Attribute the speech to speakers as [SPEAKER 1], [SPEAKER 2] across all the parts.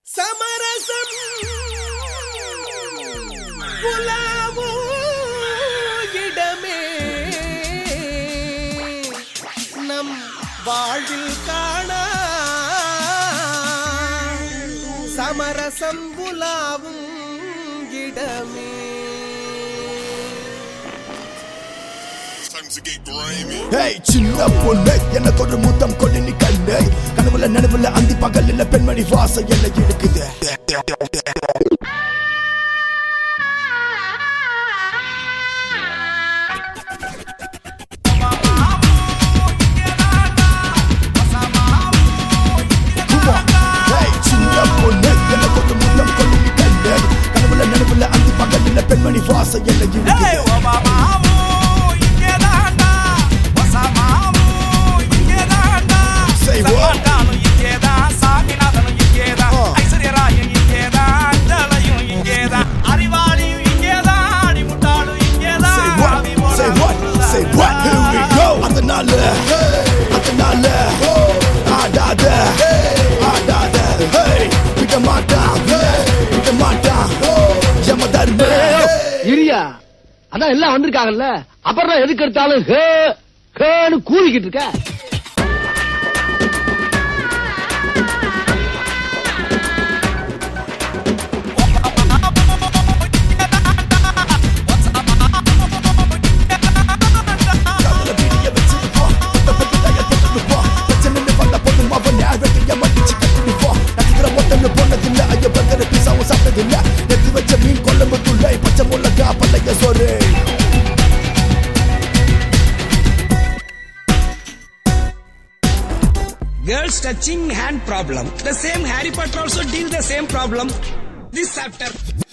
[SPEAKER 1] சமரசம் புலாவோ இடமே நம் வாழ்வில் காண சமரசம் புலாவும் இடமே
[SPEAKER 2] Time to get grimy.
[SPEAKER 3] Hey சின்ன பொண்ணு எனக்கு ஒரு முத்தம் கொண்டு நீ கண்ணு கனவுல நனவுல அந்தி பகல்ல பெண்மணி வாச என்ன இருக்குது Come on. ஹேய் சின்ன பொண்ணு எனக்கு ஒரு முத்தம் கொண்டு நீ கண்ணு கனவுல நனவுல அந்தி பகல்ல பெண்மணி வாச என்ன இருக்குது Say what? Say what? Say what? Say what? Here we go. அதனால அதனால ஆடாத ஆடாத hey விட மாட்டான் விட மாட்டான் யம தர்ம
[SPEAKER 4] இரியா அதான் எல்லாம் வந்திருக்காங்கல்ல அப்புறம் எதுக்கு எடுத்தாலும் ஹே ஹேன்னு கூறிக்கிட்டு இருக்க
[SPEAKER 3] கவல பிடிய வச்சிருப்போம் பத்தி தயல் போட்டுருப்போம் பிரச்சனை வந்த போதும் அவன் நேரடிய மடிச்சு கட்டிருப்போம் நடிக்கிற ஒட்டன்னு போனதில்ல ஐயோ பர்கர் பிசாவும் சாப்பிட்டதில்ல நெத்தி வச்ச மீன் கொழம்பு துள்ளை பச்சை முள்ளக்கா பல்லைய சோறு
[SPEAKER 5] Girls touching hand problem. The same Harry Potter also deal the same problem. This chapter.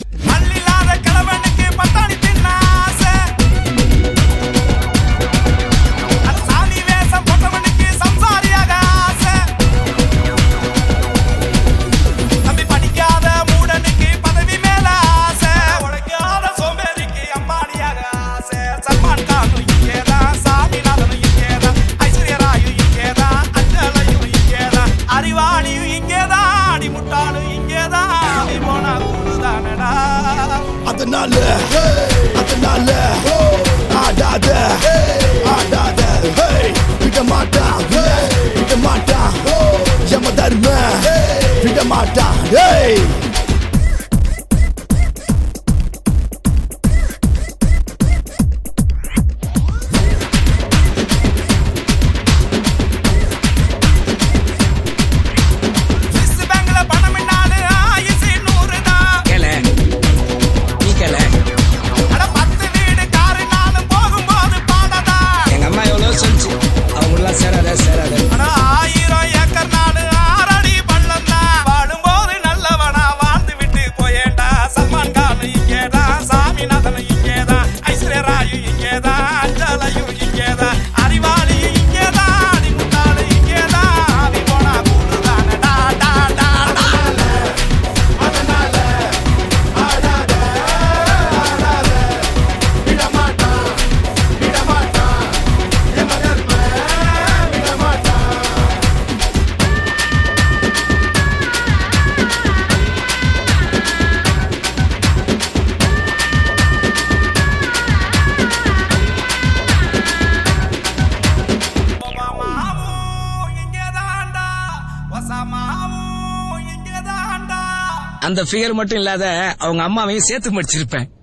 [SPEAKER 6] Salman கானும் இங்கேதான் சாமிநாதனும் இங்கேதான் ஐஸ்வர்யா ராயும் இங்கேதான் அஞ்சலையும் இங்கேதான் அறிவாளியும் இங்கேதான் அடி முட்டாளும் இங்கேதான் அடி போனா கூடுதானடா
[SPEAKER 3] அதனால அதனால ஆடாத ஆடாத hey விட மாட்டான் விட மாட்டான் யம தர்ம விட மாட்டான் hey
[SPEAKER 6] ஸ்விஸ் பேங்க்ல பணம் இன்னாலு ஆயுசு நூறுதான்
[SPEAKER 5] கேள நீ கேள
[SPEAKER 6] அட பத்து வீடு காருனாலும் போகும்போது பாடதா
[SPEAKER 5] எங்க அம்மா எவ்வளவு சொல்லிச்சு அவங்களெல்லாம் சேராத சேராத
[SPEAKER 6] அட ஆயிரம் ஏக்கர் நாடு ஆறடி பள்ளம் தான் வாழும்போது நல்லவனா வாழ்ந்து விட்டு போயேண்டா சல்மான் கான் இங்கேதான் சாமிநாதன் இங்கேதான் ஐஸ்வர்யா ராயு இங்கேதான் அஞ்சலையும் இங்கேதான் அறிவாளியும் இங்கேதான் அடி முட்டாளு இங்கேதான் ஆவி போனா கூடுதானடா டா டா டா ஒபாமாவும் இங்கேதான்டா ஒசாமாவும் இங்கேதான்டா
[SPEAKER 5] அந்த ஃபிகர் மட்டும் இல்லாத அவங்க அம்மாவையும் சேர்த்து படிச்சிருப்பேன்